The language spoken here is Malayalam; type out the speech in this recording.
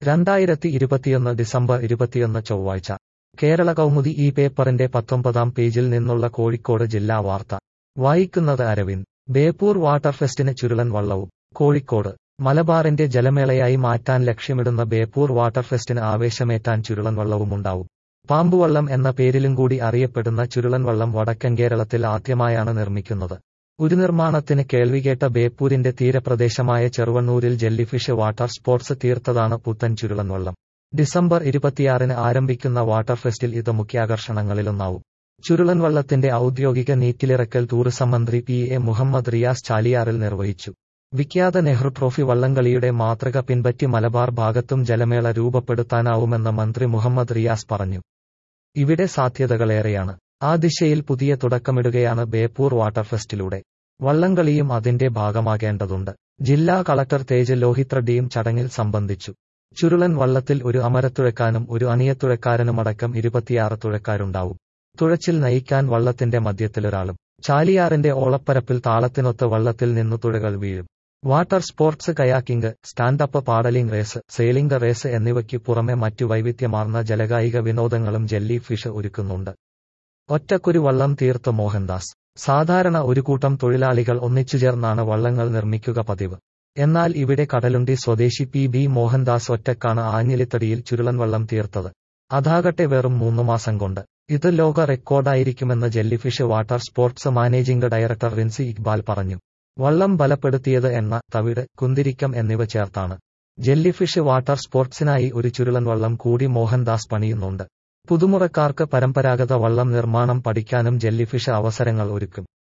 രണ്ടായിരത്തി ഇരുപത്തിയൊന്ന് ഡിസംബർ ഇരുപത്തിയൊന്ന് ചൊവ്വാഴ്ച കേരള കൗമുദി ഈ പേപ്പറിന്റെ പത്തൊമ്പതാം പേജിൽ നിന്നുള്ള കോഴിക്കോട് ജില്ലാ വാർത്ത വായിക്കുന്നത് അരവിന്ദ് ബേപ്പൂർ വാട്ടർ ഫെസ്റ്റിന് ചുരുളൻ വള്ളവും കോഴിക്കോട് മലബാറിന്റെ ജലമേളയായി മാറ്റാൻ ലക്ഷ്യമിടുന്ന ബേപ്പൂർ വാട്ടർ ഫെസ്റ്റിന് ആവേശമേറ്റാൻ ചുരുളൻ വള്ളവുമുണ്ടാവും പാമ്പുവള്ളം എന്ന പേരിലും കൂടി അറിയപ്പെടുന്ന ചുരുളൻ വള്ളം വടക്കൻ കേരളത്തിൽ ആദ്യമായാണ് നിർമ്മിക്കുന്നത് ഒരു നിർമ്മാണത്തിന് കേൾവികേട്ട ബേപ്പൂരിന്റെ തീരപ്രദേശമായ ചെറുവണ്ണൂരിൽ ജെല്ലിഫിഷ് വാട്ടർ സ്പോർട്സ് തീർത്തതാണ് പുത്തൻ ചുരുളൻ വള്ളം ഡിസംബർ ഇരുപത്തിയാറിന് ആരംഭിക്കുന്ന വാട്ടർ ഫെസ്റ്റിൽ ഇത് മുഖ്യാകർഷണങ്ങളിലൊന്നാവും ചുരുളൻ വള്ളത്തിന്റെ ഔദ്യോഗിക നീറ്റിലിറക്കൽ ടൂറിസം മന്ത്രി പി എ മുഹമ്മദ് റിയാസ് ചാലിയാറിൽ നിർവഹിച്ചു വിഖ്യാത നെഹ്റു ട്രോഫി വള്ളംകളിയുടെ മാതൃക പിൻപറ്റി മലബാർ ഭാഗത്തും ജലമേള രൂപപ്പെടുത്താനാവുമെന്ന് മന്ത്രി മുഹമ്മദ് റിയാസ് പറഞ്ഞു ഇവിടെ സാധ്യതകളേറെയാണ് ആ ദിശയിൽ പുതിയ തുടക്കമിടുകയാണ് ബേപ്പൂർ വാട്ടർ ഫെസ്റ്റിലൂടെ വള്ളംകളിയും അതിന്റെ ഭാഗമാകേണ്ടതുണ്ട് ജില്ലാ കളക്ടർ തേജ് ലോഹിത് റെഡ്ഡിയും ചടങ്ങിൽ സംബന്ധിച്ചു ചുരുളൻ വള്ളത്തിൽ ഒരു അമരത്തുഴക്കാനും ഒരു അണിയത്തുഴക്കാരനുമടക്കം ഇരുപത്തിയാറ് തുഴക്കാരുണ്ടാവും തുഴച്ചിൽ നയിക്കാൻ വള്ളത്തിന്റെ മധ്യത്തിലൊരാളും ചാലിയാറിന്റെ ഓളപ്പരപ്പിൽ താളത്തിനൊത്ത് വള്ളത്തിൽ നിന്നു തുഴകൾ വീഴും water sports kayaking standup paddling race sailing race എന്നിവയ്ക്ക് പുറമെ മറ്റു വൈവിധ്യമാർന്ന ജലകായിക വിനോദങ്ങളും ജെല്ലി ഫിഷ് ഒരുക്കുന്നുണ്ട് ഒറ്റക്കൊരു വള്ളം തീർത്ത് മോഹൻദാസ് സാധാരണ ഒരു കൂട്ടം തൊഴിലാളികൾ ഒന്നിച്ചുചേർന്നാണ് വള്ളങ്ങൾ നിർമ്മിക്കുക പതിവ് എന്നാൽ ഇവിടെ കടലുണ്ടി സ്വദേശി പി ബി മോഹൻദാസ് ഒറ്റക്കാണ് ആഞ്ഞിലിത്തടിയിൽ ചുരുളൻ വള്ളം തീർത്തത് അതാകട്ടെ വെറും മൂന്നു മാസം കൊണ്ട് ഇത് ലോക റെക്കോർഡായിരിക്കുമെന്ന് jellyfish water sports managing director Rinsi Iqbal പറഞ്ഞു വള്ളം ബലപ്പെടുത്തിയത് എണ്ണ തവിട് കുന്തിരിക്കം എന്നിവ ചേർത്താണ് ജെല്ലിഫിഷ് വാട്ടർ സ്പോർട്സിനായി ഒരു ചുരുളൻ വള്ളം കൂടി മോഹൻദാസ് പണിയുന്നുണ്ട് പുതുമുറക്കാർക്ക് പരമ്പരാഗത വള്ളം നിർമ്മാണം പഠിക്കാനും ജെല്ലിഫിഷ് അവസരങ്ങൾ ഒരുക്കും